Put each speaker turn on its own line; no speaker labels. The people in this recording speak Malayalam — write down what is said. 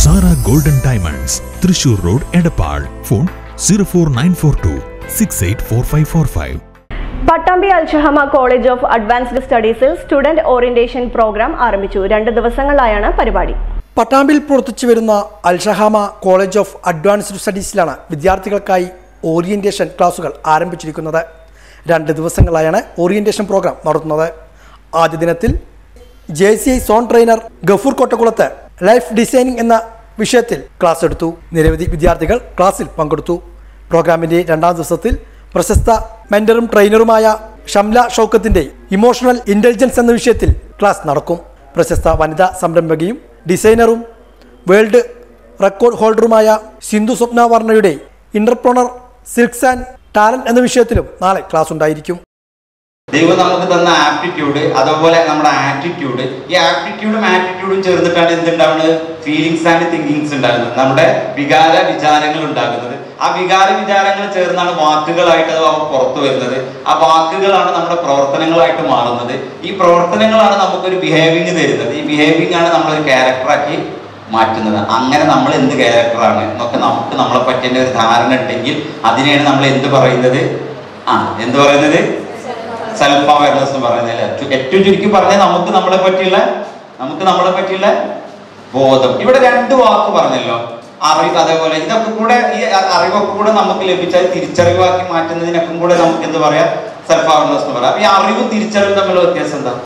Sara golden diamonds Thrissur road Edappal phone zero four nine four two six eight four five four five
Pattambi Alshahama college of advanced സ്റ്റഡീസിൽ സ്റ്റുഡന്റ് ഓറിയന്റേഷൻ പ്രോഗ്രാം ആരംഭിച്ചു രണ്ട് ദിവസങ്ങളിലായാണ് പരിപാടി
പട്ടാമ്പിൽ പ്രവർത്തിച്ചു വരുന്ന അൽഷഹാമ കോളേജ് ഓഫ് അഡ്വാൻസ്ഡ് സ്റ്റഡീസിലാണ് വിദ്യാർത്ഥികൾക്കായി ഓറിയന്റേഷൻ ക്ലാസുകൾ ആരംഭിച്ചിരിക്കുന്നത് രണ്ട് ദിവസങ്ങളായാണ് ഓറിയന്റേഷൻ പ്രോഗ്രാം നടത്തുന്നത് ആദ്യ ദിനത്തിൽ J C I zone trainer Gafoor Kottakkulath life designing എന്ന വിഷയത്തിൽ ക്ലാസ് എടുത്തു നിരവധി വിദ്യാർത്ഥികൾ ക്ലാസ്സിൽ പങ്കെടുത്തു പ്രോഗ്രാമിന്റെ രണ്ടാം ദിവസത്തിൽ പ്രശസ്ത മെന്ററും ട്രെയിനറുമായ ഷംല ഷൗക്കത്തിന്റെ ഇമോഷണൽ ഇന്റലിജൻസ് എന്ന വിഷയത്തിൽ ക്ലാസ് നടക്കും പ്രശസ്ത വനിതാ സംരംഭകയും ഡിസൈനറും വേൾഡ് റെക്കോർഡ് ഹോൾഡറുമായ സിന്ധു സ്വപ്ന വർമ്മയുടെ ഇന്റർപ്രണർ സിൽക്സ് ആൻഡ് ടാലന്റ് എന്ന വിഷയത്തിലും നാളെ ക്ലാസ് ഉണ്ടായിരിക്കും
ദൈവം നമുക്ക് തന്ന ആപ്റ്റിറ്റ്യൂഡ് അതുപോലെ നമ്മുടെ ആറ്റിറ്റ്യൂഡ് ഈ ആപ്റ്റിറ്റ്യൂഡും ആറ്റിറ്റ്യൂഡും ചേർന്നിട്ടാണ് എന്തുണ്ടാവുന്നത് ഫീലിങ്സ് ആൻഡ് തിങ്കിങ്സ് ഉണ്ടാകുന്നത് നമ്മുടെ വികാര വിചാരങ്ങൾ ഉണ്ടാകുന്നത് ആ വികാര വിചാരങ്ങൾ ചേർന്നാണ് വാക്കുകളായിട്ട് അത് അവ പുറത്തു വരുന്നത് ആ വാക്കുകളാണ് നമ്മുടെ പ്രവർത്തനങ്ങളായിട്ട് മാറുന്നത് ഈ പ്രവർത്തനങ്ങളാണ് നമുക്കൊരു ബിഹേവിങ് തരുന്നത് ഈ ബിഹേവിങ് ആണ് നമ്മളൊരു ക്യാരക്ടറാക്കി മാറ്റുന്നത് അങ്ങനെ നമ്മൾ എന്ത് ക്യാരക്ടറാണ് എന്നൊക്കെ നമുക്ക് നമ്മളെ പറ്റിയ ഒരു ധാരണ ഉണ്ടെങ്കിൽ അതിനെയാണ് നമ്മൾ എന്ത് പറയുന്നത് ആ എന്ത് പറയുന്നത് സെൽഫ് അവയർനെസ് എന്ന് പറയുന്നില്ല ഏറ്റവും ചുരുക്കി പറഞ്ഞാൽ നമുക്ക് നമ്മളെ പറ്റിയുള്ള നമുക്ക് നമ്മളെ പറ്റിയുള്ള ബോധം ഇവിടെ രണ്ട് വാക്ക് പറഞ്ഞല്ലോ അറിവ് അതേപോലെ ഇതൊക്കെ കൂടെ ഈ അറിവൊക്കെ കൂടെ നമുക്ക് ലഭിച്ചാൽ തിരിച്ചറിവാക്കി മാറ്റുന്നതിനൊക്കെ കൂടെ നമുക്ക് എന്ത് പറയാം സെൽഫ് അവയർനെസ് എന്ന് പറയാം അപ്പൊ ഈ അറിവും തിരിച്ചറിവും തമ്മിലുള്ള വ്യത്യാസം എന്താ